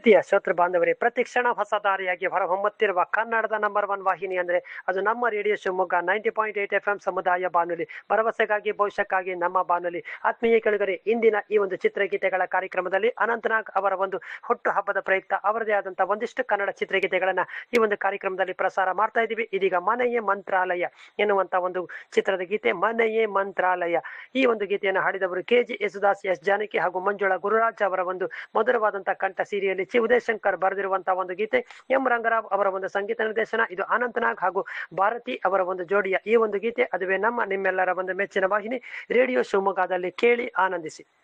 ಪ್ರೀತಿಯ ಶ್ರೋತೃ ಬಾಂಧವರೇ ಪ್ರತಿ ಕ್ಷಣ ಹೊಸ ದಾರಿಯಾಗಿ ಹೊರಹೊಮ್ಮುತ್ತಿರುವ ಕನ್ನಡದ ನಂಬರ್ ಒನ್ ವಾಹಿನಿ ಅಂದ್ರೆ ಅದು ನಮ್ಮ radio Shivamogga ninety point eight F M ಸಮುದಾಯ ಬಾನುಲಿ ಭರವಸೆಗಾಗಿ ಭವಿಷ್ಯಕ್ಕಾಗಿ ನಮ್ಮ ಬಾನುಲಿ ಆತ್ಮೀಯ ಕೆಳಗರೆ ಇಂದಿನ ಈ ಒಂದು ಚಿತ್ರಗೀತೆಗಳ ಕಾರ್ಯಕ್ರಮದಲ್ಲಿ ಅನಂತನಾಗ್ ಅವರ ಒಂದು ಹುಟ್ಟು ಹಬ್ಬದ ಪ್ರಯುಕ್ತ ಅವರದೇ ಆದಂತಹ ಒಂದಿಷ್ಟು ಕನ್ನಡ ಚಿತ್ರಗೀತೆಗಳನ್ನ ಈ ಒಂದು ಕಾರ್ಯಕ್ರಮದಲ್ಲಿ ಪ್ರಸಾರ ಮಾಡ್ತಾ ಇದ್ದೀವಿ ಇದೀಗ ಮನೆಯೇ ಮಂತ್ರಾಲಯ ಎನ್ನುವಂತ ಒಂದು ಚಿತ್ರದ ಗೀತೆ ಮನೆಯೇ ಮಂತ್ರಾಲಯ ಈ ಒಂದು ಗೀತೆಯನ್ನು ಹಾಡಿದವರು K J Yesudas S Janaki ಹಾಗೂ ಮಂಜುಳಾ ಗುರುರಾಜ್ ಅವರ ಒಂದು ಮಧುರವಾದಂತಹ ಕಂಠ ಸಿರಿಯಲ್ಲಿ ಚಿ ಉದಯಶಂಕರ್ ಬರೆದಿರುವಂತಹ ಒಂದು ಗೀತೆ ಎಂ ರಂಗರಾವ್ ಅವರ ಒಂದು ಸಂಗೀತ ನಿರ್ದೇಶನ ಇದು ಅನಂತನಾಗ್ ಹಾಗೂ ಭಾರತಿ ಅವರ ಒಂದು ಜೋಡಿಯ ಈ ಒಂದು ಗೀತೆ ಅದುವೇ ನಮ್ಮ ನಿಮ್ಮೆಲ್ಲರ ಒಂದು ಮೆಚ್ಚಿನ ವಾಹಿನಿ ರೇಡಿಯೋ ಶಿವಮೊಗ್ಗದಲ್ಲಿ ಕೇಳಿ ಆನಂದಿಸಿ